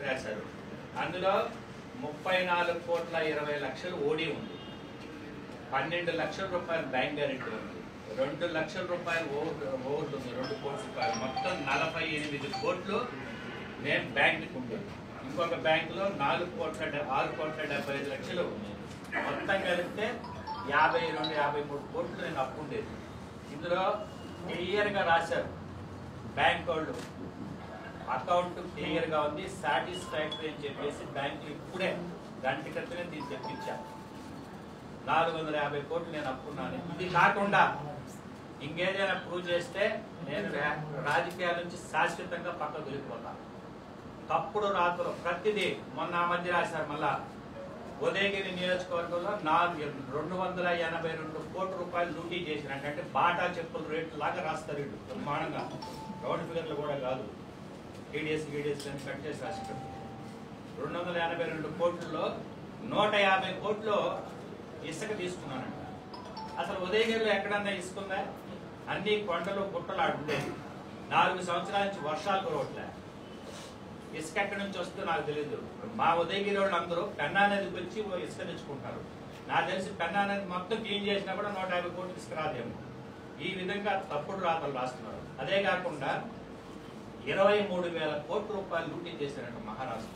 రాశారు అందులో ముప్పై నాలుగు కోట్ల ఇరవై లక్షలు ఓడి ఉంది పన్నెండు లక్షల రూపాయలు బ్యాంక్ గ్యారెంటీ ఉంది రెండు లక్షల రూపాయలు ఓవర్ ఓవర్లు ఉంది రెండు కోట్ల రూపాయలు మొత్తం నలభై ఎనిమిది కోట్లు నేను బ్యాంకుకి ఉంటుంది ఇంకొక బ్యాంకులో నాలుగు కోట్ల డె- ఆరు కోట్ల డెబ్బై ఐదు లక్షలు ఉంది మొత్తం కలిపితే యాభై రెండు యాభై మూడు కోట్లు నేను అప్పు ఉండేది ఇందులో క్లియర్గా రాశారు బ్యాంక్ వాళ్ళు అకౌంట్ క్లియర్ గా ఉంది సాటిస్ఫాక్టరీ అని చెప్పేసి బ్యాంకు ఇప్పుడే గంట క్రితమే దీన్ని తెప్పించాను నాలుగు వందల యాభై కోట్లు నేను అప్పున్నాను ఇది కాకుండా ఇంకేదైనా ప్రూవ్ చేస్తే నేను రా- రాజకీయాల నుంచి శాశ్వతంగా పక్కకు వెళ్ళిపోతాను తప్పుడు రాతలు ప్రతిదీ మొన్న ఆ మధ్య రాశారు మళ్ళా ఉదయగిరి నియోజకవర్గంలో నాలుగు రెండు వందల ఎనభై రెండు కోట్ల రూపాయలు లూటీ చేసినట్టు అంటే బాటా చెప్పుల రేట్లు లాగా రాస్తారు వీళ్ళు బ్రహ్మాండంగా రౌండ్ ఫిగర్లు కూడా కాదు టీడీఎస్ గీడీఎస్ అని కట్ చేసి రాసినట్టు రెండు వందల ఎనభై రెండు కోట్లలో నూట యాభై కోట్లు ఇసుక తీసుకున్నానంట అసలు ఉదయగిరిలో ఎక్కడన్నా ఇసుకుందా అన్ని కొండలు గుట్టలు అడ్డేది నాలుగు సంవత్సరాల నుంచి వర్షాలు కురవట్లే ఇసుక ఎక్కడి నుంచి వస్తుందో నాకు తెలియదు మా ఉదయగిరి వాళ్ళు అందరూ పెన్నా నదికి వచ్చి ఓ ఇసుక తెచ్చుకుంటారు నాకు తెలిసి పెన్నా నది మొత్తం క్లీన్ చేసినా కూడా నూట యాభై కోట్లు ఇసుక రాదేమో ఈ విధంగా తప్పుడు రాతలు రాస్తున్నారు అదే కాకుండా ఇరవై మూడు వేల కోట్ల రూపాయలు లూటీ చేశారంట మహారాష్ట్ర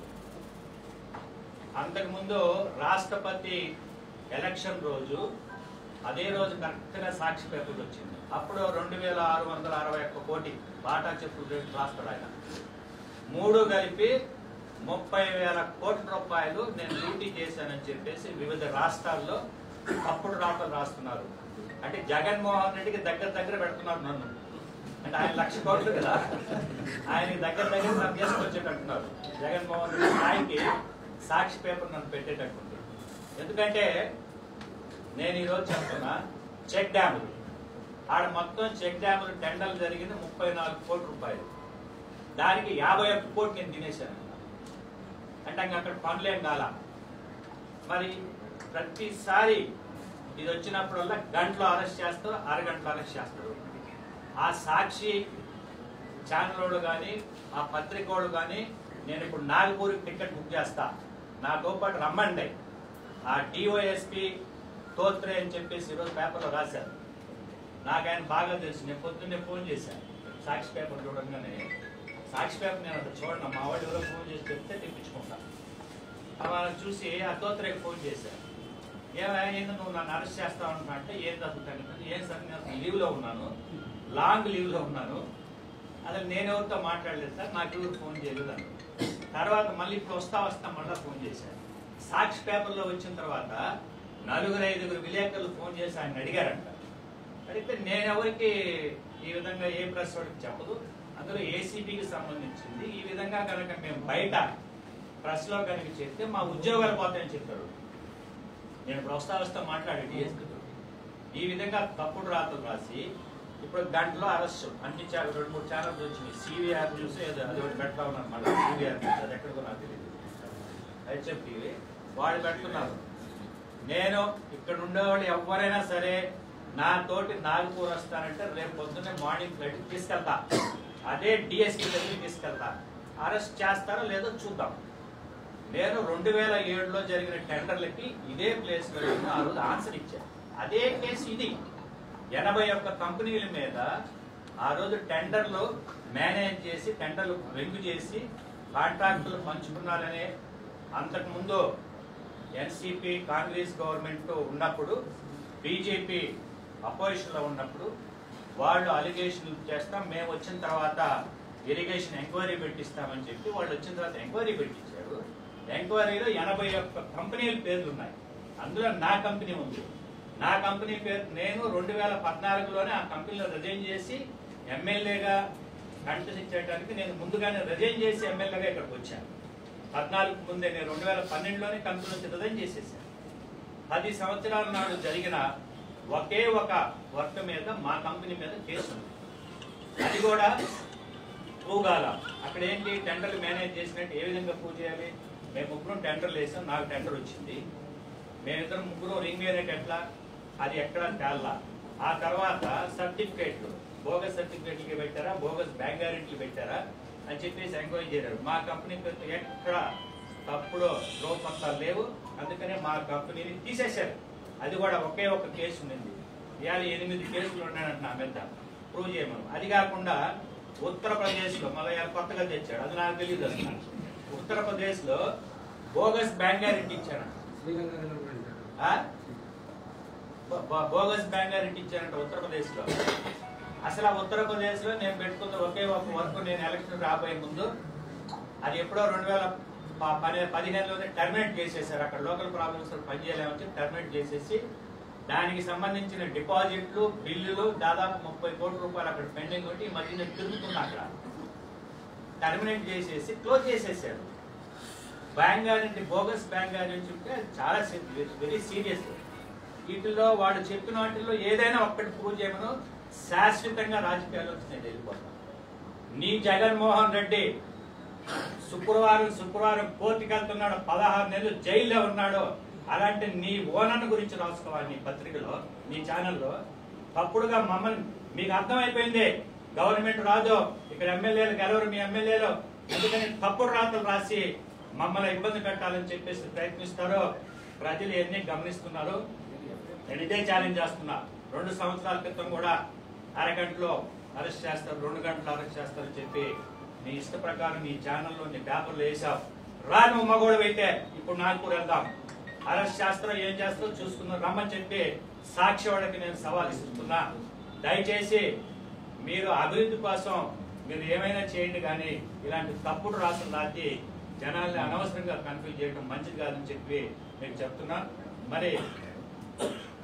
అంతకుముందు రాష్ట్రపతి ఎలక్షన్ రోజు అదే రోజు కరెక్ట్గా సాక్షి పేపర్ వచ్చింది అప్పుడు రెండు వేల ఆరు వందల అరవై ఒక్క కోటి బాటా చెప్పులు రేటు రాస్తాడు ఆయన మూడు కలిపి ముప్పై వేల కోట్ల రూపాయలు నేను లూటీ చేశానని చెప్పేసి వివిధ రాష్ట్రాల్లో తప్పుడు రాతలు రాస్తున్నారు అంటే జగన్మోహన్ రెడ్డికి దగ్గర దగ్గర పెడుతున్నారు నన్ను అంటే ఆయన లక్ష కోట్లు కదా ఆయనకి దగ్గర దగ్గర నన్ను చేసుకొచ్చేటట్టున్నారు జగన్మోహన్ రెడ్డి స్థాయికి సాక్షి పేపర్ నన్ను పెట్టేటట్టుంది ఎందుకంటే నేను ఈరోజు చెప్తున్నా చెక్ డ్యాములు ఆడ మొత్తం చెక్ డ్యాములు టెండర్లు జరిగింది ముప్పై నాలుగు కోట్ల రూపాయలు దానికి యాభై ఒక్క కోట్లు నేను తినేశాను అంటే ఇంక అక్కడ పనులేం కాల మరి ప్రతిసారి ఇది వచ్చినప్పుడల్లా గంటలో అరెస్ట్ చేస్తారు అరగంటలో అరెస్ట్ చేస్తారు ఆ సాక్షి ఛానల్ వాళ్ళు కానీ ఆ పత్రిక వాళ్ళు కానీ నేను ఇప్పుడు నాగపూర్కి టికెట్ బుక్ చేస్తా నాతో పాటు రమ్మండి ఆ డిఓఎస్పి తోత్రే అని చెప్పేసి ఈరోజు పేపర్లో రాశారు నాకు ఆయన బాగా తెలుసు నేను పొద్దున్నే ఫోన్ చేశాను సాక్షి పేపర్ చూడంగానే సాక్షి పేపర్ నేను అక్కడ చూడండి మా వాడు ఎవరో ఫోన్ చేసి చెప్తే తెప్పించుకుంటా వాళ్ళని చూసి ఆ తోత్రేకి ఫోన్ చేశాను ఏమైనా ఏంది నువ్వు నన్ను అరెస్ట్ చేస్తా ఉంటున్నా అంటే ఏం తగ్గుతాను ఏం సార్ నేను లీవ్లో ఉన్నాను లాంగ్ లీవ్లో ఉన్నాను అసలు నేను ఎవరితో మాట్లాడలేదు సార్ నాకు ఎవరు ఫోన్ చేయలేదు అని తర్వాత మళ్ళీ ఇప్పుడు వస్తా వస్తా మళ్ళీ ఫోన్ చేశాను సాక్షి పేపర్లో వచ్చిన తర్వాత నలుగురు ఐదుగురు విలేకరులు ఫోన్ చేసి ఆయన అడిగారంట అడిగితే నేను ఎవరికి ఈ విధంగా ఏ ప్రెస్ వాడికి చెప్పదు అందులో ఏసీబీకి సంబంధించింది ఈ విధంగా కనుక మేము బయట ప్రెస్ లో కనుక చెప్తే మా ఉద్యోగాలు పోతాయని చెప్పారు నేను ఇప్పుడు వస్తా వస్తా మాట్లాడి DSP తో. ఈ విధంగా తప్పుడు రాతలు రాసి ఇప్పుడు గంటలో అరెస్ట్ అన్ని ఛానల్ రెండు మూడు ఛానల్స్ వచ్చినాయి సివిఆర్ న్యూస్ ఏదో అది ఒకటి పెడతా ఉన్నారు మళ్ళీ సివిఆర్ న్యూస్ అది ఎక్కడికో నాకు తెలియదు హెచ్ఎఫ్ టీవీ వాళ్ళు పెడుతున్నారు నేను ఇక్కడ ఉండేవాళ్ళు ఎవరైనా సరే నా తోటి నాగపూర్ వస్తానంటే రేపు పొద్దున్నే మార్నింగ్ ఫ్లైట్ తీసుకెళ్తా అదే డిఎస్పీ దగ్గరికి తీసుకెళ్తా అరెస్ట్ చేస్తారో లేదో చూద్దాం నేను రెండు వేల ఏడులో జరిగిన టెండర్లకి ఇదే ప్లేస్ లో నేను ఆ రోజు ఆన్సర్ ఇచ్చాను అదే కేసు ఇది ఎనభై ఒక్క కంపెనీల మీద ఆ రోజు టెండర్లు మేనేజ్ చేసి టెండర్లు వెంగు చేసి కాంట్రాక్టులు పంచుకున్నారనే అంతకు ముందు ఎన్సిపి కాంగ్రెస్ గవర్నమెంట్ ఉన్నప్పుడు బీజేపీ అపోజిషన్ లో ఉన్నప్పుడు వాళ్ళు అలిగేషన్లు చేస్తాం మేము వచ్చిన తర్వాత ఇరిగేషన్ ఎంక్వైరీ పెట్టిస్తామని చెప్పి వాళ్ళు వచ్చిన తర్వాత ఎంక్వైరీ పెట్టించారు ఎంక్వైరీలో ఎనభై ఒక్క కంపెనీల పేర్లు ఉన్నాయి అందులో నా కంపెనీ ఉంది నా కంపెనీ పేరు నేను రెండు వేల పద్నాలుగులోనే ఆ కంపెనీలో రిజైన్ చేసి ఎమ్మెల్యేగా కంటెస్ట్ చేయడానికి నేను ముందుగానే రిజైన్ చేసి ఎమ్మెల్యేగా ఇక్కడికి వచ్చాను పద్నాలుగు ముందే నేను రెండు వేల పన్నెండులోనే కంపెనీ నుంచి రిజైన్ చేసేసాను పది సంవత్సరాల నాడు జరిగిన ఒకే ఒక వర్క్ మీద మా కంపెనీ మీద కేసు ఉంది అది కూడా ప్రూవ్ కాల అక్కడ ఏంటి టెండర్లు మేనేజ్ చేసినట్టు ఏ విధంగా ప్రూవ్ చేయాలి మేము ముగ్గురం టెండర్లు వేసాం నాకు టెండర్ వచ్చింది మేమిద్దరం ముగ్గురు రింగ్ వేరేట్ ఎట్లా అది ఎక్కడ తేల్లా ఆ తర్వాత సర్టిఫికేట్లు బోగస్ సర్టిఫికేట్లకి పెట్టారా బోగస్ బ్యాంక్ గ్యారెంటీలు పెట్టారా అని చెప్పేసి ఎంక్వైరీ చేశారు మా కంపెనీ పేరు ఎక్కడ తప్పుడు ధ్రువపత్రాలు లేవు అందుకనే మా కంపెనీని తీసేశారు అది కూడా ఒకే ఒక కేసు ఉండింది ఇవాళ ఎనిమిది కేసులు ఉన్నాయంట నా మీద ప్రూవ్ చేయమను అది కాకుండా ఉత్తరప్రదేశ్లో మళ్ళీ ఇవాళ కొత్తగా తెచ్చాడు అది నాకు తెలియదు అసలు ఉత్తరప్రదేశ్లో బోగస్ బ్యాంక్ గ్యారెంటీ ఇచ్చాను ఆ? బో- బో- బోగస్ బ్యాంక్ గ్యారెంటీ ఇచ్చారంట ఉత్తరప్రదేశ్ లో అసలు ఆ ఉత్తరప్రదేశ్ లో నేను పెట్టుకున్న ఒకే ఒక వర్క్ నేను ఎలక్షన్ రాబోయే ముందు అది ఎప్పుడో రెండు వేల ప- పది పదిహేనులోనే టర్మినేట్ చేసేసారు అక్కడ లోకల్ ప్రాబ్లమ్స్ పనిచేయలేమని చెప్పి టర్మినేట్ చేసేసి దానికి సంబంధించిన డిపాజిట్లు బిల్లులు దాదాపు ముప్పై కోట్ల రూపాయలు అక్కడ పెండింగ్ ఉంటే ఈ మధ్యన తిరుగుతున్నా అక్కడ టర్మినేట్ చేసేసి క్లోజ్ చేసేసారు bank guarantee bogus bank guarantee ఉంటే అది చాలా వెరీ సీరియస్ వీటిల్లో వాడు చెప్పిన వాటిల్లో ఏదైనా ఒక్కటి ప్రూవ్ చేయమను శాశ్వతంగా రాజకీయాల్లో వచ్చి నేను వెళ్ళిపోతాను నీ జగన్మోహన్ రెడ్డి శుక్రవారం శుక్రవారం కోర్టుకి వెళ్తున్నాడు పదహారు నెలలు జైల్లో ఉన్నాడు అలాంటి నీ ఓనర్ గురించి రాసుకోవాలి నీ పత్రికలో నీ ఛానల్లో తప్పుడుగా మమ్మల్ని మీకు అర్థమైపోయింది గవర్నమెంట్ రాదు ఇక్కడ ఎమ్మెల్యేలు గెలవరు మీ ఎమ్మెల్యేలు అందుకని తప్పుడు రాతలు రాసి మమ్మల్ని ఇబ్బంది పెట్టాలని చెప్పేసి ప్రయత్నిస్తారు ప్రజలు ఎన్ని గమనిస్తున్నారు నేను ఇదే ఛాలెంజ్ చేస్తున్నా రెండు సంవత్సరాల క్రితం కూడా అరగంటలో అరెస్ట్ చేస్తారు రెండు గంటలు అరెస్ట్ చేస్తారని చెప్పి నీ ఇష్ట ప్రకారం నీ ఛానల్లో నీ పేపర్లు వేసావు రా నువ్వు మగోడు అయితే ఇప్పుడు నాగపూర్ వెళ్దాం అరెస్ట్ చేస్తారో ఏం చేస్తారో చూసుకుందాం రమ్మని చెప్పి సాక్షి వాళ్ళకి నేను సవాల్ ఇస్తున్నా దయచేసి మీరు అభివృద్ధి కోసం మీరు ఏమైనా చేయండి కానీ ఇలాంటి తప్పుడు రాసులు రాసి జనాల్ని అనవసరంగా కన్ఫ్యూజ్ చేయడం మంచిది కాదని చెప్పి నేను చెప్తున్నా మరి